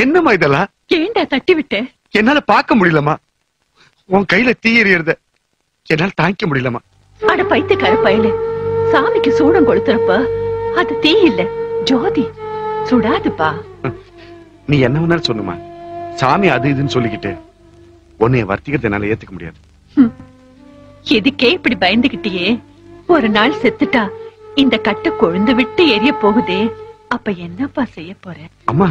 என்னம்மா இதெல்லாம் ஏண்டா தட்டி விட்ட என்னால பார்க்க முடியலம்மா உன் கையில தீ எறியறத என்னால தாங்கிக்க முடியலம்மா அட பைத்தியக்கார பயலு சாமிக்கு சூடம் கொளுத்துறப்ப அது தீ இல்ல ஜோதி சுடாதுப்பா நீ என்ன வேணாலும் சொல்லுமா சாமி அது இதுன்னு சொல்லிக்கிட்டு உன்னைய வர்த்திக்கிறத என்னால ஏத்துக்க முடியாது எதுக்கே இப்படி பயந்துகிட்டியே ஒரு நாள் செத்துட்டா இந்த கட்டை கொழுந்து விட்டு எரிய போகுதே அப்ப என்னப்பா செய்ய போற அம்மா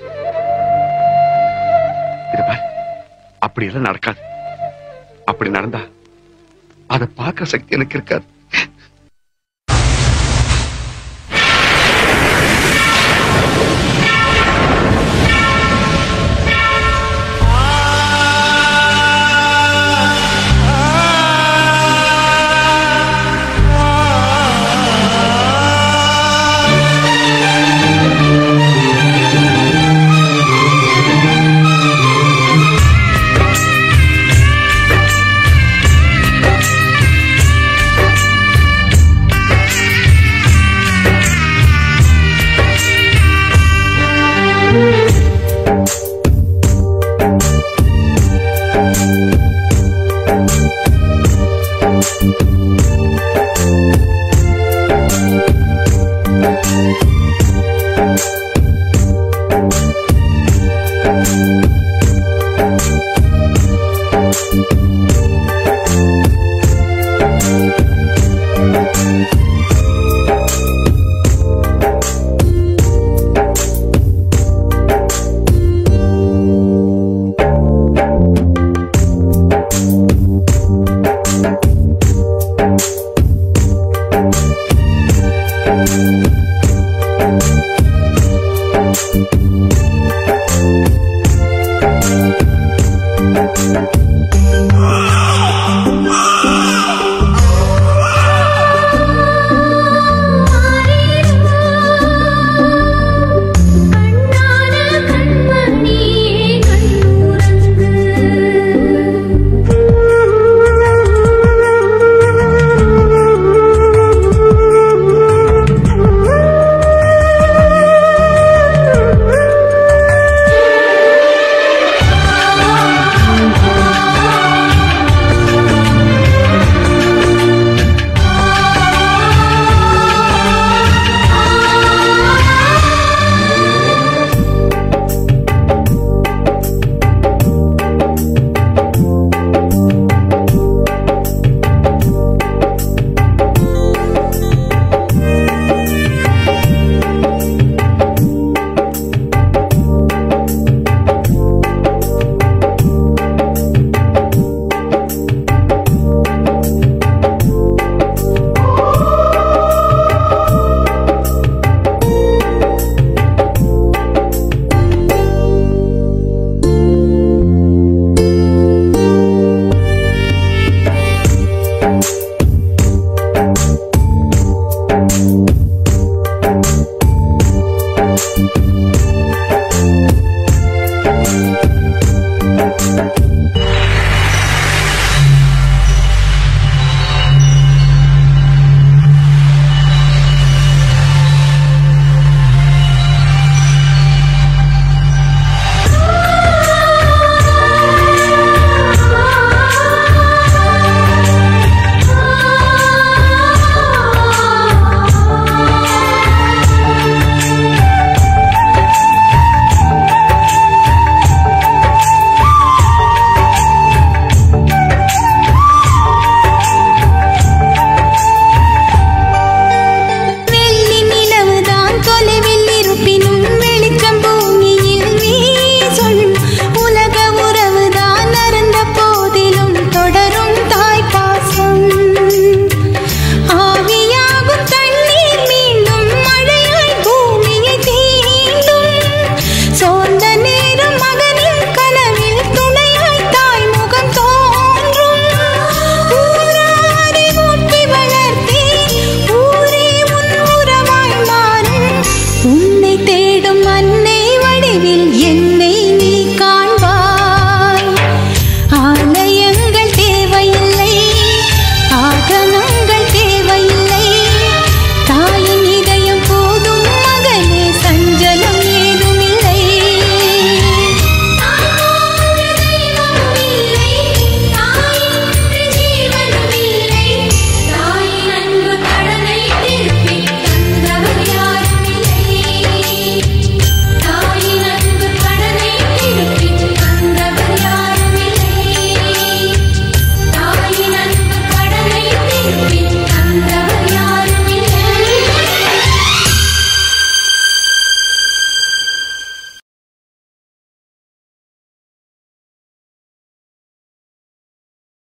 இத பாரு அப்படி எல்லாம் நடக்காது அப்படி நடந்தா அத பார்க்க சக்தி எனக்கு இருக்காது